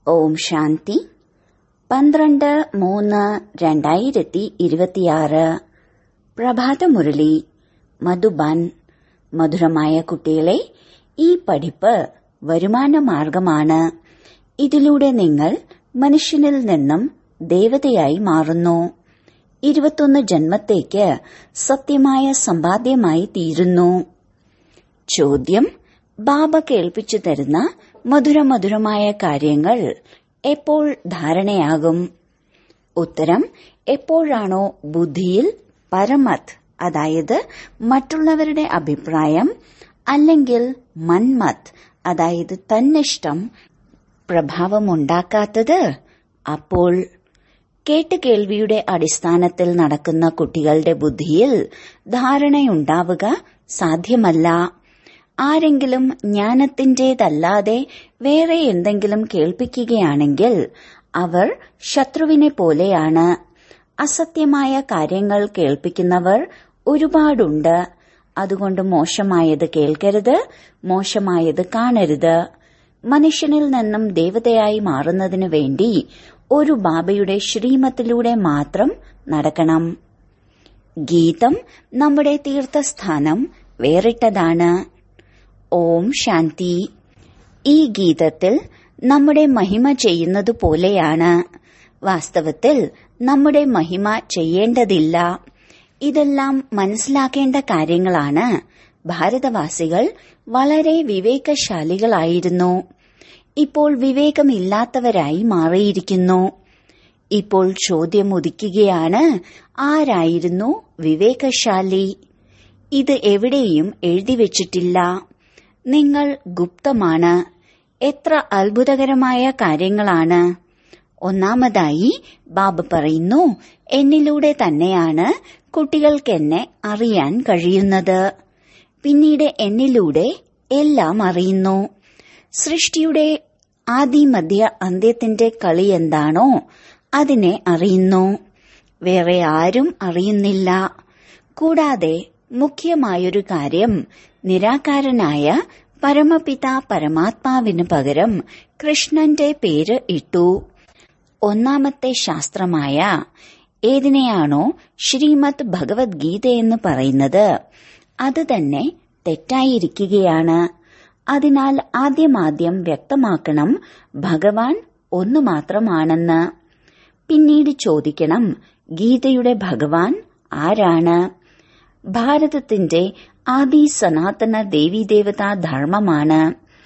ഓം ശാന്തി പന്ത്രണ്ട് മൂന്ന് രണ്ടായിരത്തി ഇരുപത്തിയാറ് പ്രഭാതമുരളി മധുബൻ മധുരമായ കുട്ടികളെ ഈ പഠിപ്പ് വരുമാന മാർഗമാണ് ഇതിലൂടെ നിങ്ങൾ മനുഷ്യനിൽ നിന്നും ദേവതയായി മാറുന്നു ഇരുപത്തൊന്ന് ജന്മത്തേക്ക് സത്യമായ സമ്പാദ്യമായി തീരുന്നു ചോദ്യം ബാബ കേൾപ്പിച്ചു തരുന്ന മധുരമധുരമായ കാര്യങ്ങൾ എപ്പോൾ ധാരണയാകും ഉത്തരം എപ്പോഴാണോ ബുദ്ധിയിൽ പരമത് അതായത് മറ്റുള്ളവരുടെ അഭിപ്രായം അല്ലെങ്കിൽ മന്മത് അതായത് തന്നിഷ്ടം പ്രഭാവമുണ്ടാക്കാത്തത് അപ്പോൾ കേട്ടുകേൾവിയുടെ അടിസ്ഥാനത്തിൽ നടക്കുന്ന കുട്ടികളുടെ ബുദ്ധിയിൽ ധാരണയുണ്ടാവുക സാധ്യമല്ല ആരെങ്കിലും ജ്ഞാനത്തിന്റേതല്ലാതെ വേറെ എന്തെങ്കിലും കേൾപ്പിക്കുകയാണെങ്കിൽ അവർ ശത്രുവിനെ പോലെയാണ് അസത്യമായ കാര്യങ്ങൾ കേൾപ്പിക്കുന്നവർ ഒരുപാടുണ്ട് അതുകൊണ്ട് മോശമായത് കേൾക്കരുത് മോശമായത് കാണരുത് മനുഷ്യനിൽ നിന്നും ദേവതയായി മാറുന്നതിനു വേണ്ടി ഒരു ബാബയുടെ ശ്രീമത്തിലൂടെ മാത്രം നടക്കണം ഗീതം നമ്മുടെ തീർത്ഥസ്ഥാനം വേറിട്ടതാണ് ഓം ശാന്തി ഈ ഗീതത്തിൽ നമ്മുടെ മഹിമ ചെയ്യുന്നത് പോലെയാണ് വാസ്തവത്തിൽ നമ്മുടെ മഹിമ ചെയ്യേണ്ടതില്ല ഇതെല്ലാം മനസ്സിലാക്കേണ്ട കാര്യങ്ങളാണ് ഭാരതവാസികൾ വളരെ വിവേകശാലികളായിരുന്നു ഇപ്പോൾ വിവേകമില്ലാത്തവരായി മാറിയിരിക്കുന്നു ഇപ്പോൾ ചോദ്യം ഉദിക്കുകയാണ് ആരായിരുന്നു വിവേകശാലി ഇത് എവിടെയും എഴുതി വച്ചിട്ടില്ല നിങ്ങൾ ഗുപ്തമാണ് എത്ര അത്ഭുതകരമായ കാര്യങ്ങളാണ് ഒന്നാമതായി ബാബ പറയുന്നു എന്നിലൂടെ തന്നെയാണ് കുട്ടികൾക്കെന്നെ അറിയാൻ കഴിയുന്നത് പിന്നീട് എന്നിലൂടെ എല്ലാം അറിയുന്നു സൃഷ്ടിയുടെ ആദിമധ്യ അന്ത്യത്തിന്റെ കളി എന്താണോ അതിനെ അറിയുന്നു വേറെ ആരും അറിയുന്നില്ല കൂടാതെ മുഖ്യമായൊരു കാര്യം നിരാകാരനായ പരമപിത പരമാത്മാവിന് പകരം കൃഷ്ണന്റെ പേര് ഇട്ടു ഒന്നാമത്തെ ശാസ്ത്രമായ ഏതിനെയാണോ ശ്രീമദ് ഭഗവത്ഗീത എന്ന് പറയുന്നത് അത് തന്നെ തെറ്റായിരിക്കുകയാണ് അതിനാൽ ആദ്യമാദ്യം വ്യക്തമാക്കണം ഭഗവാൻ ഒന്നു മാത്രമാണെന്ന് പിന്നീട് ചോദിക്കണം ഗീതയുടെ ഭഗവാൻ ആരാണ് ഭാരതത്തിന്റെ ആദി സനാതന ദേവീദേവതാ ധർമ്മമാണ്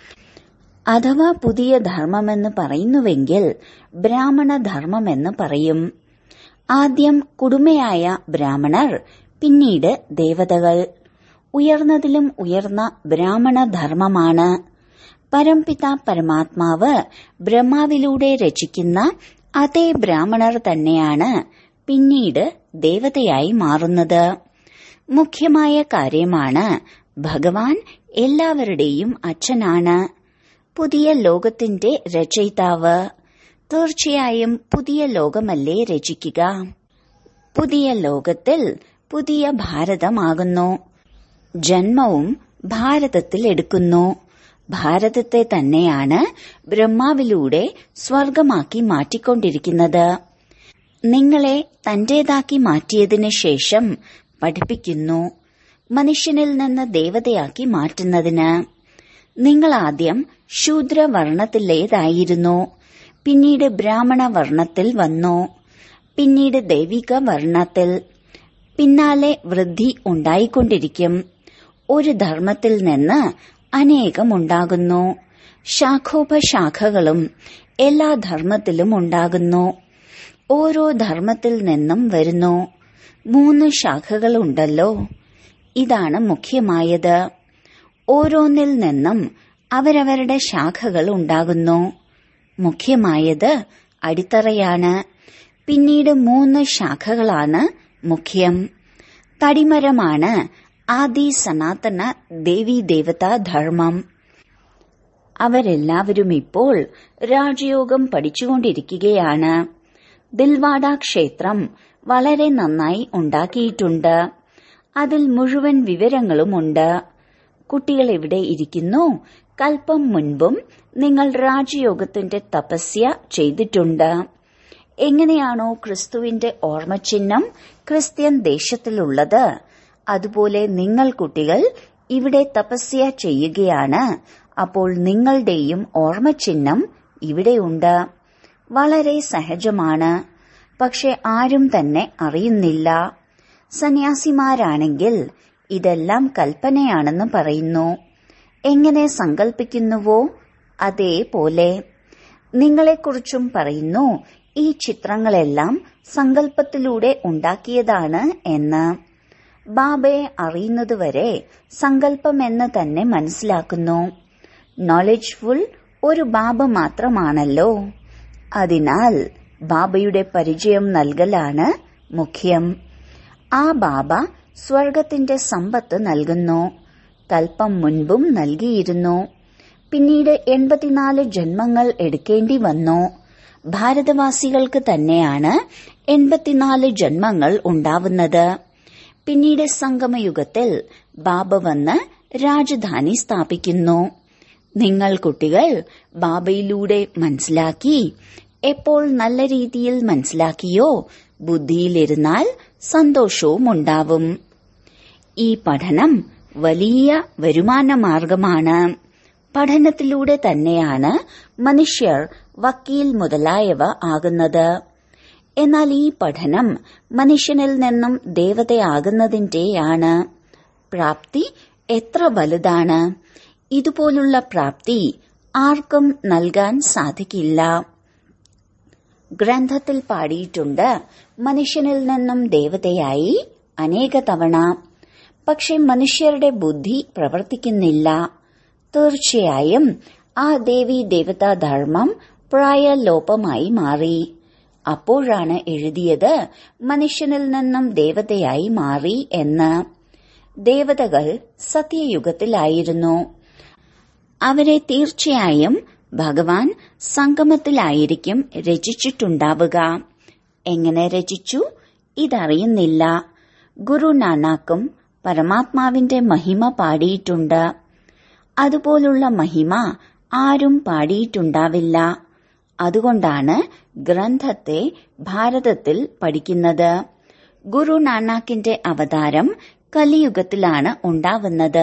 അഥവാ പുതിയ ധർമ്മമെന്ന് പറയുന്നുവെങ്കിൽ ബ്രാഹ്മണ ധർമ്മമെന്ന് പറയും ആദ്യം കുടുമയായ ബ്രാഹ്മണർ പിന്നീട് ദേവതകൾ ഉയർന്നതിലും ഉയർന്ന ബ്രാഹ്മണ ധർമ്മമാണ് പരംപിത പരമാത്മാവ് ബ്രഹ്മാവിലൂടെ രചിക്കുന്ന അതേ ബ്രാഹ്മണർ തന്നെയാണ് പിന്നീട് ദേവതയായി മാറുന്നത് മുഖ്യമായ കാര്യമാണ് ഭഗവാൻ എല്ലാവരുടെയും അച്ഛനാണ് പുതിയ ലോകത്തിന്റെ രചയിതാവ് തീർച്ചയായും പുതിയ ലോകമല്ലേ രചിക്കുക പുതിയ ലോകത്തിൽ പുതിയ ഭാരതമാകുന്നു ജന്മവും ഭാരതത്തിൽ എടുക്കുന്നു ഭാരതത്തെ തന്നെയാണ് ബ്രഹ്മാവിലൂടെ സ്വർഗമാക്കി മാറ്റിക്കൊണ്ടിരിക്കുന്നത് നിങ്ങളെ തന്റേതാക്കി മാറ്റിയതിനു ശേഷം പഠിപ്പിക്കുന്നു മനുഷ്യനിൽ നിന്ന് ദേവതയാക്കി മാറ്റുന്നതിന് നിങ്ങൾ ആദ്യം ശൂദ്രവർണത്തിലേതായിരുന്നു പിന്നീട് ബ്രാഹ്മണ വർണ്ണത്തിൽ വന്നു പിന്നീട് ദൈവിക വർണ്ണത്തിൽ പിന്നാലെ വൃദ്ധി ഉണ്ടായിക്കൊണ്ടിരിക്കും ഒരു ധർമ്മത്തിൽ നിന്ന് അനേകം ഉണ്ടാകുന്നു ശാഖോപശാഖകളും എല്ലാ ധർമ്മത്തിലും ഉണ്ടാകുന്നു ഓരോ ധർമ്മത്തിൽ നിന്നും വരുന്നു മൂന്ന് ശാഖകളുണ്ടല്ലോ ഇതാണ് മുഖ്യമായത് ഓരോന്നിൽ നിന്നും അവരവരുടെ ശാഖകൾ ഉണ്ടാകുന്നു മുഖ്യമായത് അടിത്തറയാണ് പിന്നീട് മൂന്ന് ശാഖകളാണ് മുഖ്യം തടിമരമാണ് ആദി സനാതന ദേവീ ദേവതാ ധർമ്മം അവരെല്ലാവരും ഇപ്പോൾ രാജയോഗം പഠിച്ചുകൊണ്ടിരിക്കുകയാണ് ദിൽവാഡ ക്ഷേത്രം വളരെ നന്നായി ഉണ്ടാക്കിയിട്ടുണ്ട് അതിൽ മുഴുവൻ വിവരങ്ങളുമുണ്ട് കുട്ടികൾ എവിടെ ഇരിക്കുന്നു കൽപ്പം മുൻപും നിങ്ങൾ രാജയോഗത്തിന്റെ തപസ്യ ചെയ്തിട്ടുണ്ട് എങ്ങനെയാണോ ക്രിസ്തുവിന്റെ ഓർമ്മചിഹ്നം ക്രിസ്ത്യൻ ദേശത്തിലുള്ളത് അതുപോലെ നിങ്ങൾ കുട്ടികൾ ഇവിടെ തപസ്യ ചെയ്യുകയാണ് അപ്പോൾ നിങ്ങളുടെയും ഓർമ്മചിഹ്നം ഇവിടെയുണ്ട് വളരെ സഹജമാണ് പക്ഷെ ആരും തന്നെ അറിയുന്നില്ല സന്യാസിമാരാണെങ്കിൽ ഇതെല്ലാം കൽപ്പനയാണെന്ന് പറയുന്നു എങ്ങനെ സങ്കൽപ്പിക്കുന്നുവോ അതേപോലെ നിങ്ങളെക്കുറിച്ചും പറയുന്നു ഈ ചിത്രങ്ങളെല്ലാം സങ്കല്പത്തിലൂടെ ഉണ്ടാക്കിയതാണ് എന്ന് ബാബയെ അറിയുന്നതുവരെ സങ്കല്പമെന്ന് തന്നെ മനസ്സിലാക്കുന്നു നോളജ്ഫുൾ ഒരു ബാബ മാത്രമാണല്ലോ അതിനാൽ ബാബയുടെ പരിചയം നൽകലാണ് മുഖ്യം ആ ബാബ സ്വർഗത്തിന്റെ സമ്പത്ത് നൽകുന്നു കൽപ്പം മുൻപും നൽകിയിരുന്നു പിന്നീട് എൺപത്തിനാല് ജന്മങ്ങൾ എടുക്കേണ്ടി വന്നു ഭാരതവാസികൾക്ക് തന്നെയാണ് എൺപത്തിനാല് ജന്മങ്ങൾ ഉണ്ടാവുന്നത് പിന്നീട് സംഗമയുഗത്തിൽ ബാബ വന്ന് രാജധാനി സ്ഥാപിക്കുന്നു നിങ്ങൾ കുട്ടികൾ ബാബയിലൂടെ മനസ്സിലാക്കി എപ്പോൾ നല്ല രീതിയിൽ മനസ്സിലാക്കിയോ ബുദ്ധിയിലിരുന്നാൽ സന്തോഷവും ഉണ്ടാവും ഈ പഠനം വലിയ വരുമാന മാർഗമാണ് പഠനത്തിലൂടെ തന്നെയാണ് മനുഷ്യർ വക്കീൽ മുതലായവ ആകുന്നത് എന്നാൽ ഈ പഠനം മനുഷ്യനിൽ നിന്നും ദേവതയാകുന്നതിന്റെയാണ് പ്രാപ്തി എത്ര വലുതാണ് ഇതുപോലുള്ള പ്രാപ്തി ആർക്കും നൽകാൻ സാധിക്കില്ല ഗ്രന്ഥത്തിൽ പാടിയിട്ടുണ്ട് മനുഷ്യനിൽ നിന്നും ദേവതയായി അനേക തവണ പക്ഷെ മനുഷ്യരുടെ ബുദ്ധി പ്രവർത്തിക്കുന്നില്ല തീർച്ചയായും ആ ദേവി ദേവതാ ധർമ്മം പ്രായലോപമായി മാറി അപ്പോഴാണ് എഴുതിയത് മനുഷ്യനിൽ നിന്നും ദേവതയായി മാറി എന്ന് ദേവതകൾ സത്യയുഗത്തിലായിരുന്നു അവരെ തീർച്ചയായും ഭഗവാൻ സംഗമത്തിലായിരിക്കും രചിച്ചിട്ടുണ്ടാവുക എങ്ങനെ രചിച്ചു ഇതറിയുന്നില്ല ഗുരു നാനാക്കും പരമാത്മാവിന്റെ മഹിമ പാടിയിട്ടുണ്ട് അതുപോലുള്ള മഹിമ ആരും പാടിയിട്ടുണ്ടാവില്ല അതുകൊണ്ടാണ് ഗ്രന്ഥത്തെ ഭാരതത്തിൽ പഠിക്കുന്നത് ഗുരു നാനാക്കിന്റെ അവതാരം കലിയുഗത്തിലാണ് ഉണ്ടാവുന്നത്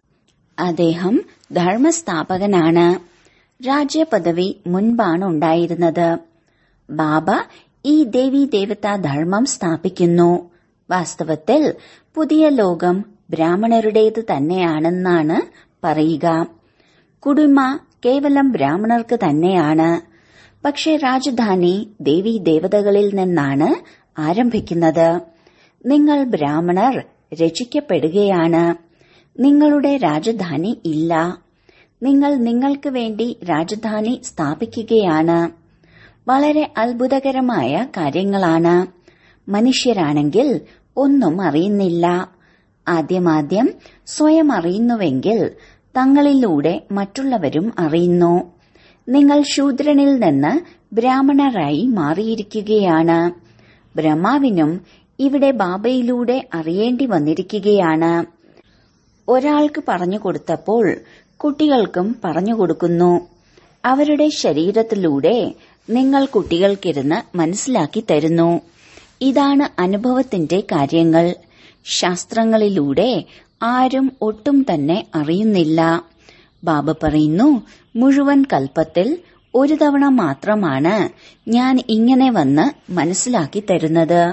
അദ്ദേഹം ധർമ്മസ്ഥാപകനാണ് രാജ്യപദവി മുൻപാണ് ഉണ്ടായിരുന്നത് ബാബ ഈ ദേവി ദേവതാ ധർമ്മം സ്ഥാപിക്കുന്നു വാസ്തവത്തിൽ പുതിയ ലോകം ബ്രാഹ്മണരുടേത് തന്നെയാണെന്നാണ് പറയുക കുടുംബ കേവലം ബ്രാഹ്മണർക്ക് തന്നെയാണ് പക്ഷെ രാജധാനി ദേവി ദേവതകളിൽ നിന്നാണ് ആരംഭിക്കുന്നത് നിങ്ങൾ ബ്രാഹ്മണർ രചിക്കപ്പെടുകയാണ് നിങ്ങളുടെ രാജധാനി ഇല്ല നിങ്ങൾ നിങ്ങൾക്ക് വേണ്ടി രാജധാനി സ്ഥാപിക്കുകയാണ് വളരെ അത്ഭുതകരമായ കാര്യങ്ങളാണ് മനുഷ്യരാണെങ്കിൽ ഒന്നും അറിയുന്നില്ല ആദ്യമാദ്യം സ്വയം അറിയുന്നുവെങ്കിൽ തങ്ങളിലൂടെ മറ്റുള്ളവരും അറിയുന്നു നിങ്ങൾ ശൂദ്രനിൽ നിന്ന് ബ്രാഹ്മണരായി മാറിയിരിക്കുകയാണ് ബ്രഹ്മാവിനും ഇവിടെ ബാബയിലൂടെ അറിയേണ്ടി വന്നിരിക്കുകയാണ് ഒരാൾക്ക് പറഞ്ഞു കൊടുത്തപ്പോൾ കുട്ടികൾക്കും പറഞ്ഞു കൊടുക്കുന്നു അവരുടെ ശരീരത്തിലൂടെ നിങ്ങൾ കുട്ടികൾക്കിരുന്ന് മനസ്സിലാക്കി തരുന്നു ഇതാണ് അനുഭവത്തിന്റെ കാര്യങ്ങൾ ശാസ്ത്രങ്ങളിലൂടെ ആരും ഒട്ടും തന്നെ അറിയുന്നില്ല ബാബ പറയുന്നു മുഴുവൻ കൽപ്പത്തിൽ ഒരു തവണ മാത്രമാണ് ഞാൻ ഇങ്ങനെ വന്ന് മനസ്സിലാക്കി തരുന്നത്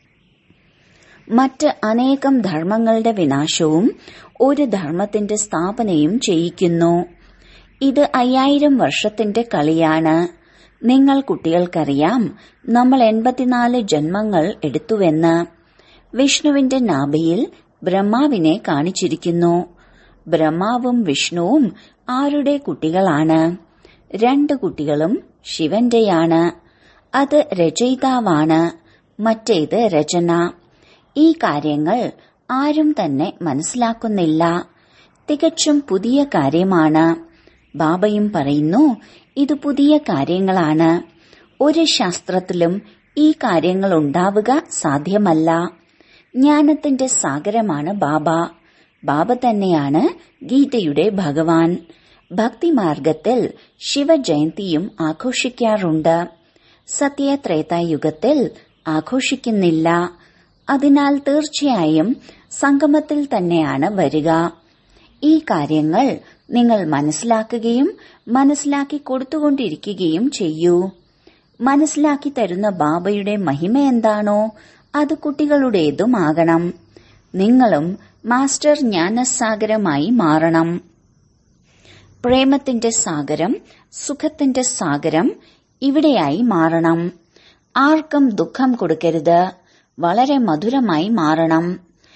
മറ്റ് അനേകം ധർമ്മങ്ങളുടെ വിനാശവും ഒരു ധർമ്മത്തിന്റെ സ്ഥാപനയും ചെയ്യിക്കുന്നു ഇത് അയ്യായിരം വർഷത്തിന്റെ കളിയാണ് നിങ്ങൾ കുട്ടികൾക്കറിയാം നമ്മൾ എൺപത്തിനാല് ജന്മങ്ങൾ എടുത്തുവെന്ന് വിഷ്ണുവിന്റെ നാഭിയിൽ ബ്രഹ്മാവിനെ കാണിച്ചിരിക്കുന്നു ബ്രഹ്മാവും വിഷ്ണുവും ആരുടെ കുട്ടികളാണ് രണ്ട് കുട്ടികളും ശിവന്റെയാണ് അത് രചയിതാവാണ് മറ്റേത് രചന ഈ കാര്യങ്ങൾ ആരും തന്നെ മനസ്സിലാക്കുന്നില്ല തികച്ചും പുതിയ കാര്യമാണ് ബാബയും പറയുന്നു ഇത് പുതിയ കാര്യങ്ങളാണ് ഒരു ശാസ്ത്രത്തിലും ഈ കാര്യങ്ങൾ ഉണ്ടാവുക സാധ്യമല്ല ജ്ഞാനത്തിന്റെ സാഗരമാണ് ബാബ ബാബ തന്നെയാണ് ഗീതയുടെ ഭഗവാൻ ഭക്തിമാർഗത്തിൽ ശിവജയന്തിയും ആഘോഷിക്കാറുണ്ട് സത്യത്രേതായുഗത്തിൽ ആഘോഷിക്കുന്നില്ല അതിനാൽ തീർച്ചയായും സംഗമത്തിൽ തന്നെയാണ് വരിക ഈ കാര്യങ്ങൾ നിങ്ങൾ മനസ്സിലാക്കുകയും മനസ്സിലാക്കി കൊടുത്തുകൊണ്ടിരിക്കുകയും ചെയ്യൂ മനസ്സിലാക്കി തരുന്ന ബാബയുടെ മഹിമ എന്താണോ അത് കുട്ടികളുടേതുമാകണം നിങ്ങളും മാസ്റ്റർ ജ്ഞാനസാഗരമായി മാറണം പ്രേമത്തിന്റെ സാഗരം സുഖത്തിന്റെ സാഗരം ഇവിടെയായി മാറണം ആർക്കും ദുഃഖം കൊടുക്കരുത് വളരെ മധുരമായി മാറണം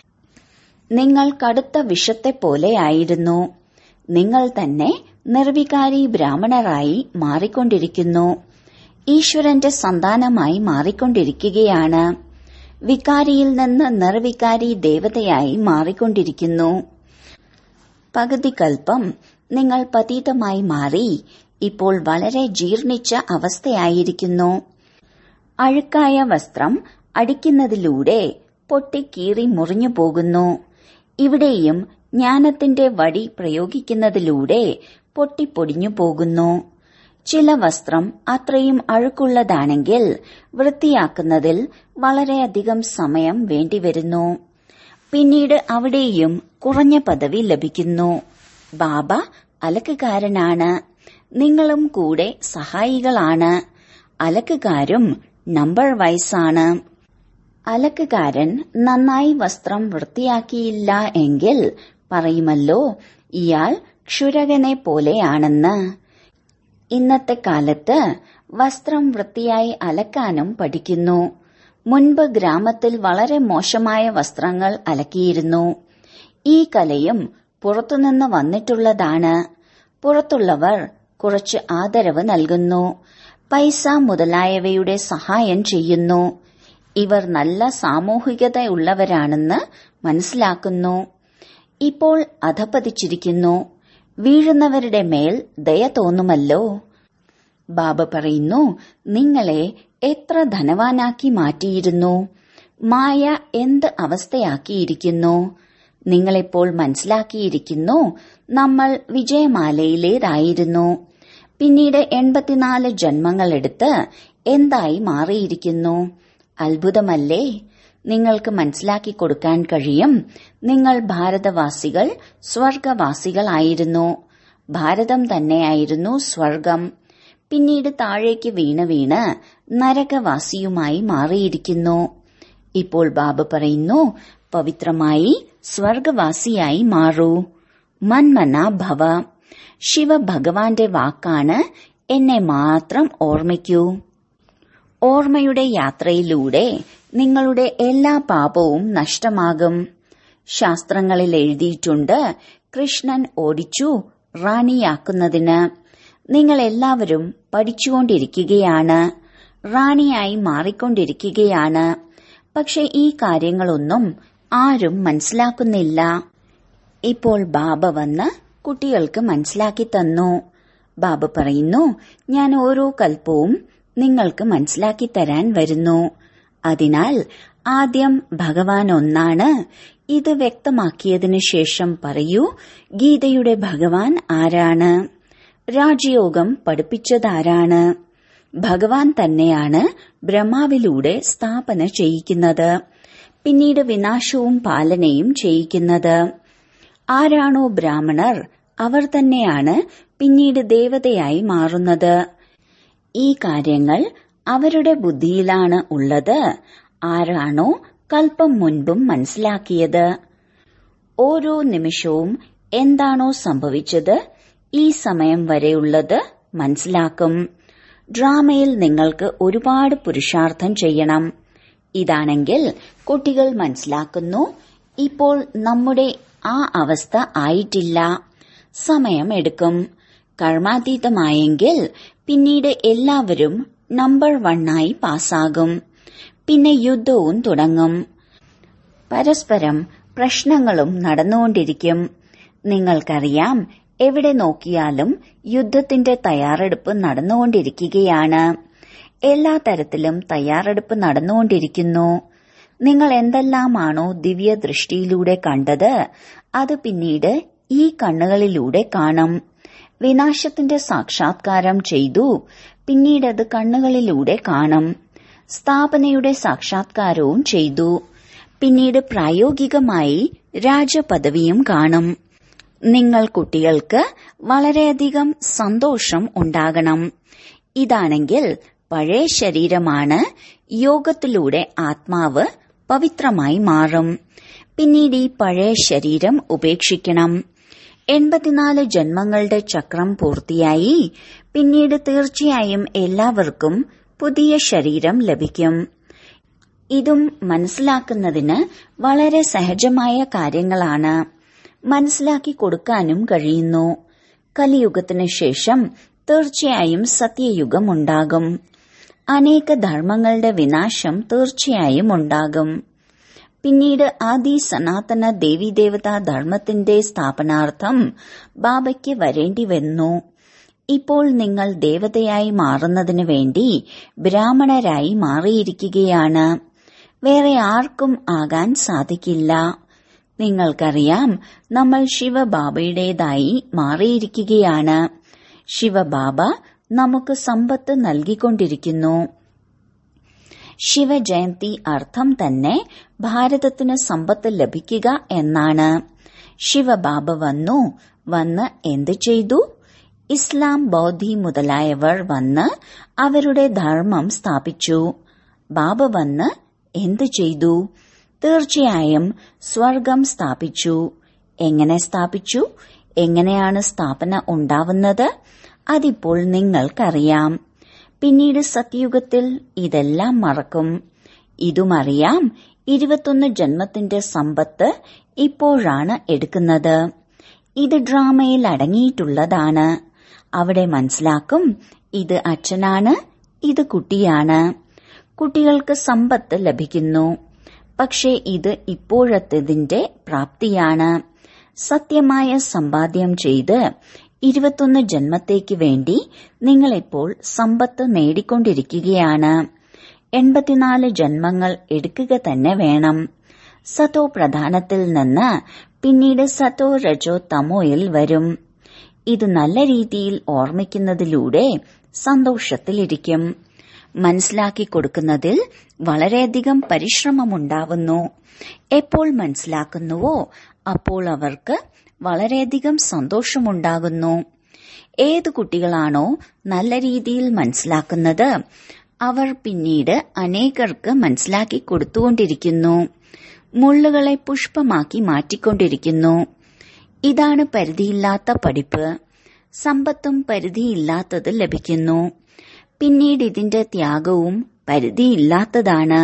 നിങ്ങൾ കടുത്ത വിഷത്തെ പോലെയായിരുന്നു നിങ്ങൾ തന്നെ നിർവികാരി ബ്രാഹ്മണരായി മാറിക്കൊണ്ടിരിക്കുന്നു ഈശ്വരന്റെ സന്താനമായി മാറിക്കൊണ്ടിരിക്കുകയാണ് വികാരിയിൽ നിന്ന് നിർവികാരി ദേവതയായി മാറിക്കൊണ്ടിരിക്കുന്നു പകുതി കൽപ്പം നിങ്ങൾ പതീതമായി മാറി ഇപ്പോൾ വളരെ ജീർണിച്ച അവസ്ഥയായിരിക്കുന്നു അഴുക്കായ വസ്ത്രം അടിക്കുന്നതിലൂടെ പൊട്ടിക്കീറി മുറിഞ്ഞു പോകുന്നു ഇവിടെയും ജ്ഞാനത്തിന്റെ വടി പ്രയോഗിക്കുന്നതിലൂടെ പൊട്ടിപ്പൊടിഞ്ഞു പോകുന്നു ചില വസ്ത്രം അത്രയും അഴുക്കുള്ളതാണെങ്കിൽ വൃത്തിയാക്കുന്നതിൽ വളരെയധികം സമയം വേണ്ടിവരുന്നു പിന്നീട് അവിടെയും കുറഞ്ഞ പദവി ലഭിക്കുന്നു ബാബ അലക്കുകാരനാണ് നിങ്ങളും കൂടെ സഹായികളാണ് അലക്കുകാരും നമ്പർ വൈസാണ് അലക്കുകാരൻ നന്നായി വസ്ത്രം വൃത്തിയാക്കിയില്ല എങ്കിൽ പറയുമല്ലോ ഇയാൾ ക്ഷുരകനെ പോലെയാണെന്ന് ഇന്നത്തെ കാലത്ത് വസ്ത്രം വൃത്തിയായി അലക്കാനും പഠിക്കുന്നു മുൻപ് ഗ്രാമത്തിൽ വളരെ മോശമായ വസ്ത്രങ്ങൾ അലക്കിയിരുന്നു ഈ കലയും പുറത്തുനിന്ന് വന്നിട്ടുള്ളതാണ് പുറത്തുള്ളവർ കുറച്ച് ആദരവ് നൽകുന്നു പൈസ മുതലായവയുടെ സഹായം ചെയ്യുന്നു ഇവർ നല്ല സാമൂഹികതയുള്ളവരാണെന്ന് മനസ്സിലാക്കുന്നു ഇപ്പോൾ അധപ്പതിച്ചിരിക്കുന്നു വീഴുന്നവരുടെ മേൽ ദയ തോന്നുമല്ലോ ബാബ പറയുന്നു നിങ്ങളെ എത്ര ധനവാനാക്കി മാറ്റിയിരുന്നു മായ എന്ത് അവസ്ഥയാക്കിയിരിക്കുന്നു നിങ്ങളിപ്പോൾ മനസ്സിലാക്കിയിരിക്കുന്നു നമ്മൾ വിജയമാലയിലേതായിരുന്നു പിന്നീട് എൺപത്തിനാല് ജന്മങ്ങളെടുത്ത് എന്തായി മാറിയിരിക്കുന്നു അത്ഭുതമല്ലേ നിങ്ങൾക്ക് മനസ്സിലാക്കി കൊടുക്കാൻ കഴിയും നിങ്ങൾ ഭാരതവാസികൾ സ്വർഗവാസികളായിരുന്നു ഭാരതം തന്നെയായിരുന്നു സ്വർഗം പിന്നീട് താഴേക്ക് വീണ് വീണ് നരകവാസിയുമായി മാറിയിരിക്കുന്നു ഇപ്പോൾ ബാബ പറയുന്നു പവിത്രമായി സ്വർഗവാസിയായി മാറൂ മന്മന ഭവ ശിവഭഗവാന്റെ വാക്കാണ് എന്നെ മാത്രം ഓർമ്മിക്കൂ ഓർമ്മയുടെ യാത്രയിലൂടെ നിങ്ങളുടെ എല്ലാ പാപവും നഷ്ടമാകും ശാസ്ത്രങ്ങളിൽ എഴുതിയിട്ടുണ്ട് കൃഷ്ണൻ ഓടിച്ചു റാണിയാക്കുന്നതിന് നിങ്ങൾ എല്ലാവരും പഠിച്ചുകൊണ്ടിരിക്കുകയാണ് റാണിയായി മാറിക്കൊണ്ടിരിക്കുകയാണ് പക്ഷെ ഈ കാര്യങ്ങളൊന്നും ആരും മനസ്സിലാക്കുന്നില്ല ഇപ്പോൾ ബാബ വന്ന് കുട്ടികൾക്ക് മനസ്സിലാക്കി തന്നു ബാബ പറയുന്നു ഞാൻ ഓരോ കൽപ്പവും നിങ്ങൾക്ക് മനസ്സിലാക്കി തരാൻ വരുന്നു അതിനാൽ ആദ്യം ഭഗവാൻ ഒന്നാണ് ഇത് വ്യക്തമാക്കിയതിനു ശേഷം പറയൂ ഗീതയുടെ ഭഗവാൻ ആരാണ് രാജയോഗം പഠിപ്പിച്ചതാരാണ് ഭഗവാൻ തന്നെയാണ് ബ്രഹ്മാവിലൂടെ സ്ഥാപന ചെയ്യിക്കുന്നത് പിന്നീട് വിനാശവും പാലനയും ചെയ്യിക്കുന്നത് ആരാണോ ബ്രാഹ്മണർ അവർ തന്നെയാണ് പിന്നീട് ദേവതയായി മാറുന്നത് ഈ കാര്യങ്ങൾ അവരുടെ ബുദ്ധിയിലാണ് ഉള്ളത് ആരാണോ കൽപ്പം മുൻപും മനസ്സിലാക്കിയത് ഓരോ നിമിഷവും എന്താണോ സംഭവിച്ചത് ഈ സമയം വരെയുള്ളത് മനസ്സിലാക്കും ഡ്രാമയിൽ നിങ്ങൾക്ക് ഒരുപാട് പുരുഷാർത്ഥം ചെയ്യണം ഇതാണെങ്കിൽ കുട്ടികൾ മനസ്സിലാക്കുന്നു ഇപ്പോൾ നമ്മുടെ ആ അവസ്ഥ ആയിട്ടില്ല സമയമെടുക്കും കർമാതീതമായെങ്കിൽ പിന്നീട് എല്ലാവരും നമ്പർ വണ്ണായി പാസ്സാകും പിന്നെ യുദ്ധവും തുടങ്ങും പരസ്പരം പ്രശ്നങ്ങളും നടന്നുകൊണ്ടിരിക്കും നിങ്ങൾക്കറിയാം എവിടെ നോക്കിയാലും യുദ്ധത്തിന്റെ തയ്യാറെടുപ്പ് നടന്നുകൊണ്ടിരിക്കുകയാണ് എല്ലാ തരത്തിലും തയ്യാറെടുപ്പ് നടന്നുകൊണ്ടിരിക്കുന്നു നിങ്ങൾ എന്തെല്ലാമാണോ ദിവ്യ ദൃഷ്ടിയിലൂടെ കണ്ടത് അത് പിന്നീട് ഈ കണ്ണുകളിലൂടെ കാണും വിനാശത്തിന്റെ സാക്ഷാത്കാരം ചെയ്തു പിന്നീടത് കണ്ണുകളിലൂടെ കാണും സ്ഥാപനയുടെ സാക്ഷാത്കാരവും ചെയ്തു പിന്നീട് പ്രായോഗികമായി രാജപദവിയും കാണും നിങ്ങൾ കുട്ടികൾക്ക് വളരെയധികം സന്തോഷം ഉണ്ടാകണം ഇതാണെങ്കിൽ പഴയ ശരീരമാണ് യോഗത്തിലൂടെ ആത്മാവ് പവിത്രമായി മാറും പിന്നീട് ഈ പഴയ ശരീരം ഉപേക്ഷിക്കണം എൺപത്തിനാല് ജന്മങ്ങളുടെ ചക്രം പൂർത്തിയായി പിന്നീട് തീർച്ചയായും എല്ലാവർക്കും പുതിയ ശരീരം ലഭിക്കും ഇതും മനസ്സിലാക്കുന്നതിന് വളരെ സഹജമായ കാര്യങ്ങളാണ് മനസ്സിലാക്കി കൊടുക്കാനും കഴിയുന്നു കലിയുഗത്തിനു ശേഷം തീർച്ചയായും സത്യയുഗം ഉണ്ടാകും അനേക ധർമ്മങ്ങളുടെ വിനാശം തീർച്ചയായും ഉണ്ടാകും പിന്നീട് ആദി സനാതന ദേവീദേവതാ ധർമ്മത്തിന്റെ സ്ഥാപനാർത്ഥം ബാബയ്ക്ക് വരേണ്ടി വന്നു ഇപ്പോൾ നിങ്ങൾ ദേവതയായി മാറുന്നതിനു വേണ്ടി ബ്രാഹ്മണരായി മാറിയിരിക്കുകയാണ് വേറെ ആർക്കും ആകാൻ സാധിക്കില്ല നിങ്ങൾക്കറിയാം നമ്മൾ ശിവബാബയുടേതായി മാറിയിരിക്കുകയാണ് ശിവബാബ നമുക്ക് സമ്പത്ത് നൽകിക്കൊണ്ടിരിക്കുന്നു ശിവജയന്തി അർത്ഥം തന്നെ ഭാരതത്തിന് സമ്പത്ത് ലഭിക്കുക എന്നാണ് ശിവബാബ വന്നു വന്ന് എന്തു ചെയ്തു ഇസ്ലാം ബൗദ്ധി മുതലായവർ വന്ന് അവരുടെ ധർമ്മം സ്ഥാപിച്ചു ബാബ വന്ന് എന്തു ചെയ്തു തീർച്ചയായും സ്വർഗം സ്ഥാപിച്ചു എങ്ങനെ സ്ഥാപിച്ചു എങ്ങനെയാണ് സ്ഥാപന ഉണ്ടാവുന്നത് അതിപ്പോൾ നിങ്ങൾക്കറിയാം പിന്നീട് സത്യുഗത്തിൽ ഇതെല്ലാം മറക്കും ഇതുമറിയാം ഇരുപത്തൊന്ന് ജന്മത്തിന്റെ സമ്പത്ത് ഇപ്പോഴാണ് എടുക്കുന്നത് ഇത് ഡ്രാമയിൽ അടങ്ങിയിട്ടുള്ളതാണ് അവിടെ മനസ്സിലാക്കും ഇത് അച്ഛനാണ് ഇത് കുട്ടിയാണ് കുട്ടികൾക്ക് സമ്പത്ത് ലഭിക്കുന്നു പക്ഷേ ഇത് ഇപ്പോഴത്തേതിന്റെ പ്രാപ്തിയാണ് സത്യമായ സമ്പാദ്യം ചെയ്ത് ഇരുപത്തൊന്ന് ജന്മത്തേക്ക് വേണ്ടി നിങ്ങളിപ്പോൾ സമ്പത്ത് നേടിക്കൊണ്ടിരിക്കുകയാണ് എൺപത്തിനാല് ജന്മങ്ങൾ എടുക്കുക തന്നെ വേണം സതോ പ്രധാനത്തിൽ നിന്ന് പിന്നീട് സതോ രജോ തമോയിൽ വരും ഇത് നല്ല രീതിയിൽ ഓർമ്മിക്കുന്നതിലൂടെ സന്തോഷത്തിലിരിക്കും മനസ്സിലാക്കി കൊടുക്കുന്നതിൽ വളരെയധികം പരിശ്രമമുണ്ടാവുന്നു എപ്പോൾ മനസ്സിലാക്കുന്നുവോ അപ്പോൾ അവർക്ക് വളരെയധികം സന്തോഷമുണ്ടാകുന്നു ഏത് കുട്ടികളാണോ നല്ല രീതിയിൽ മനസ്സിലാക്കുന്നത് അവർ പിന്നീട് അനേകർക്ക് മനസ്സിലാക്കി കൊടുത്തുകൊണ്ടിരിക്കുന്നു മുള്ളുകളെ പുഷ്പമാക്കി മാറ്റിക്കൊണ്ടിരിക്കുന്നു ഇതാണ് പരിധിയില്ലാത്ത പഠിപ്പ് സമ്പത്തും പരിധിയില്ലാത്തത് ലഭിക്കുന്നു പിന്നീട് ഇതിന്റെ ത്യാഗവും പരിധിയില്ലാത്തതാണ്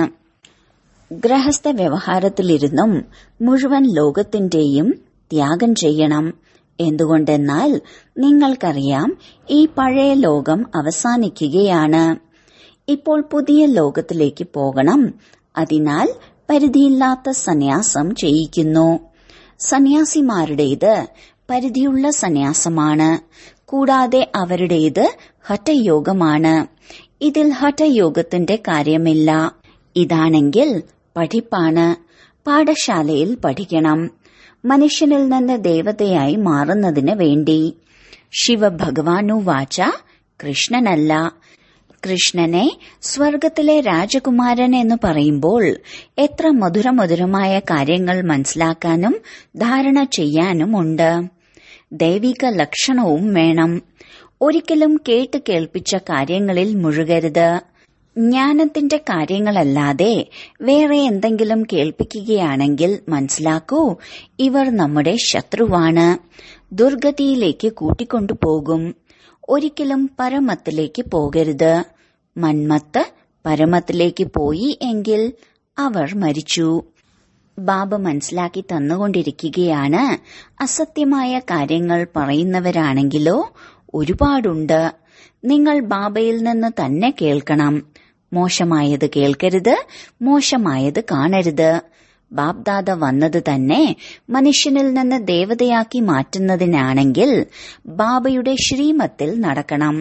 ഗൃഹസ്ഥ വ്യവഹാരത്തിലിരുന്നും മുഴുവൻ ലോകത്തിന്റെയും ത്യാഗം ചെയ്യണം എന്തുകൊണ്ടെന്നാൽ നിങ്ങൾക്കറിയാം ഈ പഴയ ലോകം അവസാനിക്കുകയാണ് ഇപ്പോൾ പുതിയ ലോകത്തിലേക്ക് പോകണം അതിനാൽ പരിധിയില്ലാത്ത സന്യാസം ചെയ്യിക്കുന്നു സന്യാസിമാരുടേത് പരിധിയുള്ള സന്യാസമാണ് കൂടാതെ അവരുടേത് ഹഠയോഗമാണ് ഇതിൽ ഹഠയോഗത്തിന്റെ കാര്യമില്ല ഇതാണെങ്കിൽ പഠിപ്പാണ് പാഠശാലയിൽ പഠിക്കണം മനുഷ്യനിൽ നിന്ന് ദേവതയായി മാറുന്നതിന് വേണ്ടി ശിവഭഗവാനു വാച കൃഷ്ണനല്ല കൃഷ്ണനെ സ്വർഗത്തിലെ രാജകുമാരൻ എന്ന് പറയുമ്പോൾ എത്ര മധുരമധുരമായ കാര്യങ്ങൾ മനസ്സിലാക്കാനും ധാരണ ചെയ്യാനുമുണ്ട് ദൈവിക ലക്ഷണവും വേണം ഒരിക്കലും കേട്ട് കേൾപ്പിച്ച കാര്യങ്ങളിൽ മുഴുകരുത് ജ്ഞാനത്തിന്റെ കാര്യങ്ങളല്ലാതെ വേറെ എന്തെങ്കിലും കേൾപ്പിക്കുകയാണെങ്കിൽ മനസ്സിലാക്കൂ ഇവർ നമ്മുടെ ശത്രുവാണ് ദുർഗതിയിലേക്ക് കൂട്ടിക്കൊണ്ടുപോകും ഒരിക്കലും പരമത്തിലേക്ക് പോകരുത് മന്മത്ത് പരമത്തിലേക്ക് പോയി എങ്കിൽ അവർ മരിച്ചു ബാബ മനസ്സിലാക്കി തന്നുകൊണ്ടിരിക്കുകയാണ് അസത്യമായ കാര്യങ്ങൾ പറയുന്നവരാണെങ്കിലോ ഒരുപാടുണ്ട് നിങ്ങൾ ബാബയിൽ നിന്ന് തന്നെ കേൾക്കണം മോശമായത് കേൾക്കരുത് മോശമായത് കാണരുത് ബാബ്ദാദ വന്നത് തന്നെ മനുഷ്യനിൽ നിന്ന് ദേവതയാക്കി മാറ്റുന്നതിനാണെങ്കിൽ ബാബയുടെ ശ്രീമത്തിൽ നടക്കണം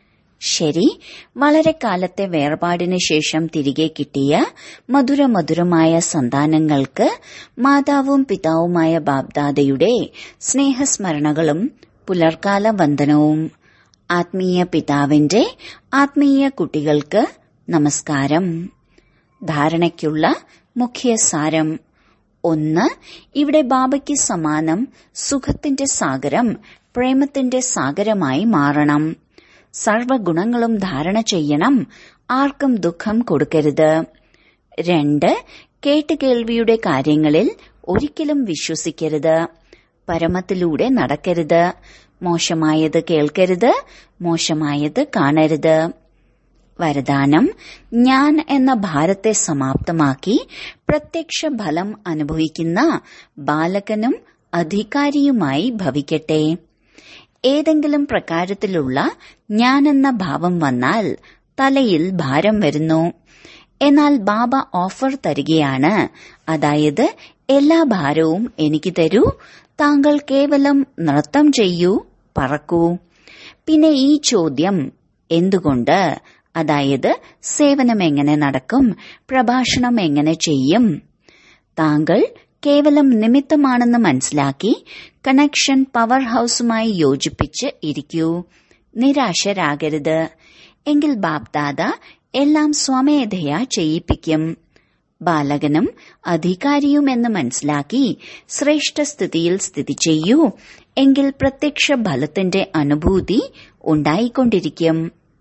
ശരി വളരെ കാലത്തെ വേർപാടിന് ശേഷം തിരികെ കിട്ടിയ മധുരമധുരമായ സന്താനങ്ങൾക്ക് മാതാവും പിതാവുമായ ബാബ്ദാദയുടെ സ്നേഹസ്മരണകളും പുലർക്കാല വന്ദനവും ആത്മീയ പിതാവിന്റെ ആത്മീയ കുട്ടികൾക്ക് നമസ്കാരം ധാരണയ്ക്കുള്ള മുഖ്യ സാരം ഒന്ന് ഇവിടെ ബാബയ്ക്ക് സമാനം സുഖത്തിന്റെ സാഗരം പ്രേമത്തിന്റെ സാഗരമായി മാറണം സർവഗുണങ്ങളും ധാരണ ചെയ്യണം ആർക്കും ദുഃഖം കൊടുക്കരുത് രണ്ട് കേട്ടുകേൾവിയുടെ കാര്യങ്ങളിൽ ഒരിക്കലും വിശ്വസിക്കരുത് പരമത്തിലൂടെ നടക്കരുത് മോശമായത് കേൾക്കരുത് മോശമായത് കാണരുത് വരദാനം ഞാൻ എന്ന ഭാരത്തെ സമാപ്തമാക്കി പ്രത്യക്ഷ ഫലം അനുഭവിക്കുന്ന ബാലകനും അധികാരിയുമായി ഭവിക്കട്ടെ ഏതെങ്കിലും പ്രകാരത്തിലുള്ള ഞാനെന്ന ഭാവം വന്നാൽ തലയിൽ ഭാരം വരുന്നു എന്നാൽ ബാബ ഓഫർ തരികയാണ് അതായത് എല്ലാ ഭാരവും എനിക്ക് തരൂ താങ്കൾ കേവലം നൃത്തം ചെയ്യൂ പറക്കൂ പിന്നെ ഈ ചോദ്യം എന്തുകൊണ്ട് അതായത് സേവനം എങ്ങനെ നടക്കും പ്രഭാഷണം എങ്ങനെ ചെയ്യും താങ്കൾ കേവലം നിമിത്തമാണെന്ന് മനസ്സിലാക്കി കണക്ഷൻ പവർ ഹൌസുമായി യോജിപ്പിച്ച് ഇരിക്കൂ നിരാശരാകരുത് എങ്കിൽ ബാപ്ദാദ എല്ലാം സ്വമേധയാ ചെയ്യിപ്പിക്കും ബാലകനും അധികാരിയും എന്ന് മനസ്സിലാക്കി ശ്രേഷ്ഠസ്ഥിതിയിൽ സ്ഥിതി ചെയ്യൂ എങ്കിൽ പ്രത്യക്ഷ ഫലത്തിന്റെ അനുഭൂതി ഉണ്ടായിക്കൊണ്ടിരിക്കും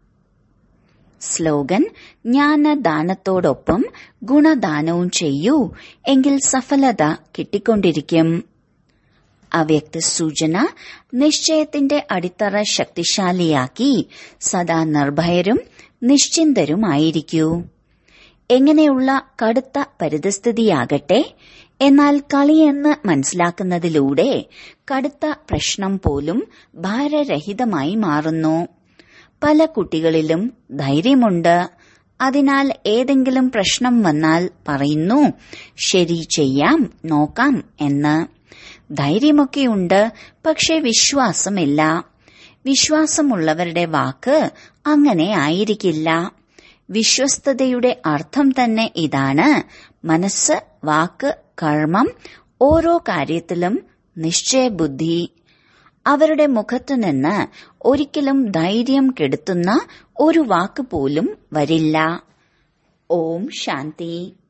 സ്ലോഗൻ ജ്ഞാനദാനത്തോടൊപ്പം ഗുണദാനവും ചെയ്യൂ എങ്കിൽ സഫലത കിട്ടിക്കൊണ്ടിരിക്കും അവ്യക്ത സൂചന നിശ്ചയത്തിന്റെ അടിത്തറ ശക്തിശാലിയാക്കി സദാ നിർഭയരും നിശ്ചിന്തരുമായിരിക്കൂ എങ്ങനെയുള്ള കടുത്ത പരിതസ്ഥിതിയാകട്ടെ എന്നാൽ കളിയെന്ന് മനസ്സിലാക്കുന്നതിലൂടെ കടുത്ത പ്രശ്നം പോലും ഭാരരഹിതമായി മാറുന്നു പല കുട്ടികളിലും ധൈര്യമുണ്ട് അതിനാൽ ഏതെങ്കിലും പ്രശ്നം വന്നാൽ പറയുന്നു ശരി ചെയ്യാം നോക്കാം എന്ന് ധൈര്യമൊക്കെയുണ്ട് പക്ഷെ വിശ്വാസമില്ല വിശ്വാസമുള്ളവരുടെ വാക്ക് അങ്ങനെ ആയിരിക്കില്ല വിശ്വസ്തതയുടെ അർത്ഥം തന്നെ ഇതാണ് മനസ്സ് വാക്ക് കർമ്മം ഓരോ കാര്യത്തിലും നിശ്ചയബുദ്ധി അവരുടെ മുഖത്തു നിന്ന് ഒരിക്കലും ധൈര്യം കെടുത്തുന്ന ഒരു വാക്ക് പോലും വരില്ല ഓം ശാന്തി